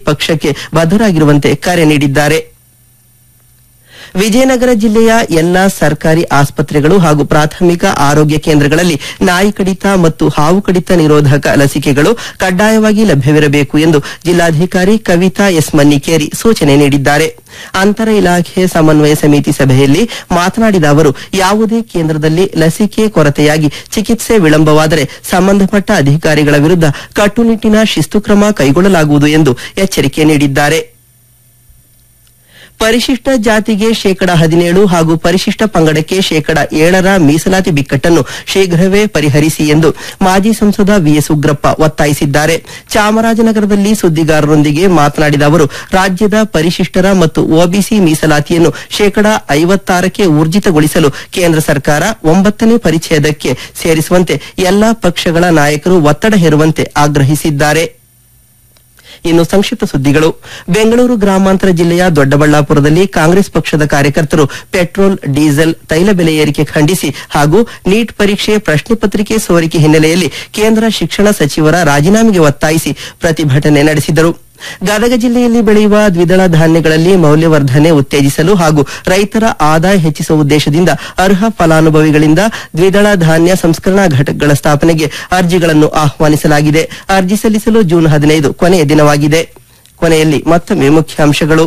ಪಕ್ಷಕ್ಕೆ ಬದ್ಧರಾಗಿರುವಂತೆ ಕರೆ ನೀಡಿದ್ದಾರೆ ವಿಜಯನಗರ ಜಿಲ್ಲೆಯ ಎಲ್ಲಾ ಸರ್ಕಾರಿ ಆಸ್ಪತ್ರೆಗಳು ಹಾಗೂ ಪ್ರಾಥಮಿಕ ಆರೋಗ್ಯ ಕೇಂದ್ರಗಳಲ್ಲಿ ನಾಯಿ ಕಡಿತ ಮತ್ತು ಹಾವು ಕಡಿತ ನಿರೋಧಕ ಲಸಿಕೆಗಳು ಕಡ್ಡಾಯವಾಗಿ ಲಭ್ಯವಿರಬೇಕು ಎಂದು ಜಿಲ್ಲಾಧಿಕಾರಿ ಕವಿತಾ ಎಸ್ ಮನ್ನಿಕೇರಿ ಸೂಚನೆ ನೀಡಿದ್ದಾರೆ ಅಂತರ ಇಲಾಖೆ ಸಮನ್ವಯ ಸಮಿತಿ ಸಭೆಯಲ್ಲಿ ಮಾತನಾಡಿದ ಅವರು ಯಾವುದೇ ಕೇಂದ್ರದಲ್ಲಿ ಲಸಿಕೆ ಕೊರತೆಯಾಗಿ ಚಿಕಿತ್ಸೆ ವಿಳಂಬವಾದರೆ ಸಂಬಂಧಪಟ್ಟ ಅಧಿಕಾರಿಗಳ ವಿರುದ್ಧ ಕಟ್ಟುನಿಟ್ಟಿನ ಶಿಸ್ತು ಕ್ರಮ ಕೈಗೊಳ್ಳಲಾಗುವುದು ಎಂದು ಎಚ್ಚರಿಕೆ ನೀಡಿದ್ದಾರೆ ಪರಿಶಿಷ್ಟ ಜಾತಿಗೆ ಶೇಕಡ ಹದಿನೇಳು ಹಾಗೂ ಪರಿಶಿಷ್ಟ ಪಂಗಡಕ್ಕೆ ಶೇಕಡ ಏಳರ ಮೀಸಲಾತಿ ಬಿಕ್ಕಟ್ಟನ್ನು ಶೀಘ್ರವೇ ಪರಿಹರಿಸಿ ಎಂದು ಮಾಜಿ ಸಂಸದ ವಿಎಸ್ ಉಗ್ರಪ್ಪ ಒತ್ತಾಯಿಸಿದ್ದಾರೆ ಚಾಮರಾಜನಗರದಲ್ಲಿ ಸುದ್ದಿಗಾರರೊಂದಿಗೆ ಮಾತನಾಡಿದ ಅವರು ರಾಜ್ಯದ ಪರಿಶಿಷ್ಟರ ಮತ್ತು ಒಬಿಸಿ ಮೀಸಲಾತಿಯನ್ನು ಶೇಕಡ ಐವತ್ತಾರಕ್ಕೆ ಊರ್ಜಿತಗೊಳಿಸಲು ಕೇಂದ್ರ ಸರ್ಕಾರ ಒಂಬತ್ತನೇ ಪರಿಚ್ಛೇದಕ್ಕೆ ಸೇರಿಸುವಂತೆ ಎಲ್ಲಾ ಪಕ್ಷಗಳ ನಾಯಕರು ಒತ್ತಡ ಹೇರುವಂತೆ ಆಗ್ರಹಿಸಿದ್ದಾರೆ ಇನ್ನು ಸಂಕ್ಷಿಪ್ತ ಸುದ್ದಿಗಳು ಬೆಂಗಳೂರು ಗ್ರಾಮಾಂತರ ಜಿಲ್ಲೆಯ ದೊಡ್ಡಬಳ್ಳಾಪುರದಲ್ಲಿ ಕಾಂಗ್ರೆಸ್ ಪಕ್ಷದ ಕಾರ್ಯಕರ್ತರು ಪೆಟ್ರೋಲ್ ಡೀಸೆಲ್ ತೈಲ ಬೆಲೆ ಏರಿಕೆ ಖಂಡಿಸಿ ಹಾಗೂ ನೀಟ್ ಪರೀಕ್ಷೆ ಪ್ರಶ್ನೆ ಪತ್ರಿಕೆ ಸೋರಿಕೆ ಹಿನ್ನೆಲೆಯಲ್ಲಿ ಕೇಂದ್ರ ಶಿಕ್ಷಣ ಸಚಿವರ ರಾಜೀನಾಮೆಗೆ ಒತ್ತಾಯಿಸಿ ಪ್ರತಿಭಟನೆ ನಡೆಸಿದರು ಗದಗ ಜಿಲ್ಲೆಯಲ್ಲಿ ಬೆಳೆಯುವ ದ್ವಿದಳ ಧಾನ್ಯಗಳಲ್ಲಿ ಮೌಲ್ಯವರ್ಧನೆ ಉತ್ತೇಜಿಸಲು ಹಾಗೂ ರೈತರ ಆದಾಯ ಹೆಚ್ಚಿಸುವ ಉದ್ದೇಶದಿಂದ ಅರ್ಹ ಫಲಾನುಭವಿಗಳಿಂದ ದ್ವಿದಳ ಧಾನ್ಯ ಸಂಸ್ಕರಣಾ ಘಟಕಗಳ ಸ್ಥಾಪನೆಗೆ ಅರ್ಜಿಗಳನ್ನು ಆಹ್ವಾನಿಸಲಾಗಿದೆ ಅರ್ಜಿ ಸಲ್ಲಿಸಲು ಜೂನ್ ಹದಿನೈದು ಕೊನೆಯ ದಿನವಾಗಿದೆ ಕೊನೆಯಲ್ಲಿ ಮತ್ತೊಮ್ಮೆ ಮುಖ್ಯಾಂಶಗಳು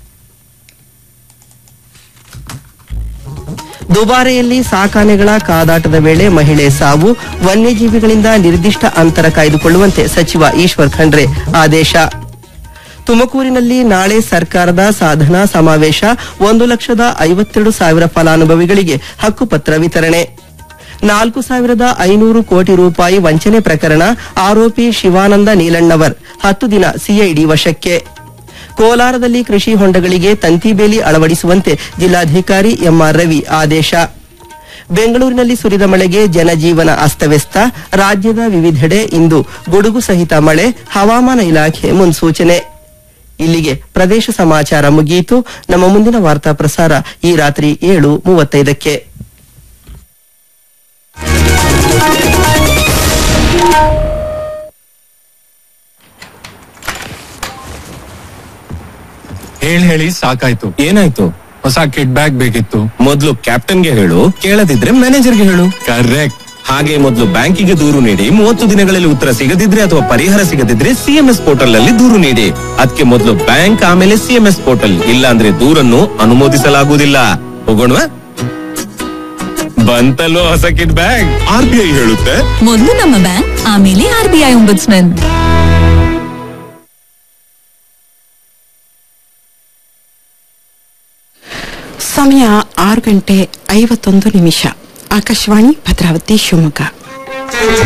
ದುಬಾರೆಯಲ್ಲಿ ಸಾಕಾನೆಗಳ ಕಾದಾಟದ ವೇಳೆ ಮಹಿಳೆ ಸಾವು ವನ್ಯಜೀವಿಗಳಿಂದ ನಿರ್ದಿಷ್ಟ ಅಂತರ ಕಾಯ್ದುಕೊಳ್ಳುವಂತೆ ಸಚಿವ ಈಶ್ವರ್ ಖಂಡ್ರೆ ಆದೇಶ ತುಮಕೂರಿನಲ್ಲಿ ನಾಳೆ ಸರ್ಕಾರದ ಸಾಧನಾ ಸಮಾವೇಶ ಒಂದು ಲಕ್ಷದ ಐವತ್ತೆರಡು ಸಾವಿರ ಫಲಾನುಭವಿಗಳಿಗೆ ಹಕ್ಕುಪತ್ರ ವಿತರಣೆ ನಾಲ್ಕು ಸಾವಿರದ ಐನೂರು ಕೋಟಿ ರೂಪಾಯಿ ವಂಚನೆ ಪ್ರಕರಣ ಆರೋಪಿ ಶಿವಾನಂದ ನೀಲಣ್ಣವರ್ ಹತ್ತು ದಿನ ಸಿಐಡಿ ವಶಕ್ಕೆ ಕೋಲಾರದಲ್ಲಿ ಕೃಷಿ ಹೊಂಡಗಳಿಗೆ ತಂತಿ ಬೇಲಿ ಅಳವಡಿಸುವಂತೆ ಜಿಲ್ಲಾಧಿಕಾರಿ ಎಂಆರ್ ರವಿ ಆದೇಶ ಬೆಂಗಳೂರಿನಲ್ಲಿ ಸುರಿದ ಮಳೆಗೆ ಜನಜೀವನ ಅಸ್ತವ್ಯಸ್ತ ರಾಜ್ಯದ ವಿವಿಧೆಡೆ ಇಂದು ಗುಡುಗು ಸಹಿತ ಮಳೆ ಹವಾಮಾನ ಇಲಾಖೆ ಮುನ್ಸೂಚನೆ ಇಲ್ಲಿಗೆ ಪ್ರದೇಶ ಸಮಾಚಾರ ಮುಗಿಯಿತು ನಮ್ಮ ಮುಂದಿನ ವಾರ್ತಾ ಪ್ರಸಾರ ಈ ರಾತ್ರಿ ಏಳು ಮೂವತ್ತೈದಕ್ಕೆ ಹೇಳ್ ಹೇಳಿ ಸಾಕಾಯ್ತು ಏನಾಯ್ತು ಹೊಸ ಕಿಡ್ ಬ್ಯಾಗ್ ಬೇಕಿತ್ತು ಮೊದ್ಲು ಕ್ಯಾಪ್ಟನ್ಗೆ ಹೇಳು ಕೇಳದಿದ್ರೆ ಮ್ಯಾನೇಜರ್ಗೆ ಹೇಳು ಕರೆಕ್ಟ್ ಹಾಗೆ ಮೊದಲು ಬ್ಯಾಂಕಿಗೆ ದೂರು ನೀಡಿ ಮೂವತ್ತು ದಿನಗಳಲ್ಲಿ ಉತ್ತರ ಸಿಗದಿದ್ರೆ ಅಥವಾ ಪರಿಹಾರ ಸಿಗದಿದ್ರೆ ಸಿಎಂಎಸ್ ಪೋರ್ಟಲ್ ನಲ್ಲಿ ದೂರು ನೀಡಿ ಅದಕ್ಕೆ ಮೊದಲು ಬ್ಯಾಂಕ್ ಆಮೇಲೆ ಸಿಎಂಎಸ್ ಪೋರ್ಟಲ್ ಇಲ್ಲ ಅಂದ್ರೆ ದೂರನ್ನು ಅನುಮೋದಿಸಲಾಗುವುದಿಲ್ಲ ಹೋಗೋಣವಾ ಬಂತಲ್ಲೋ ಹೊಸ ಕಿಡ್ ಬ್ಯಾಗ್ ಆರ್ ಬಿ ಐ ಹೇಳುತ್ತೆ ಮೊದಲು ನಮ್ಮ ಬ್ಯಾಂಕ್ ಆಮೇಲೆ ಆರ್ ಬಿ ಐ ಒಂಬುಡ್ಸ್ಮನ್ ಸಮಯ ಆರು ಗಂಟೆ ಐವತ್ತೊಂದು ನಿಮಿಷ ಆಕಾಶವಾಣಿ ಭದ್ರಾವತಿ ಶಿವಮೊಗ್ಗ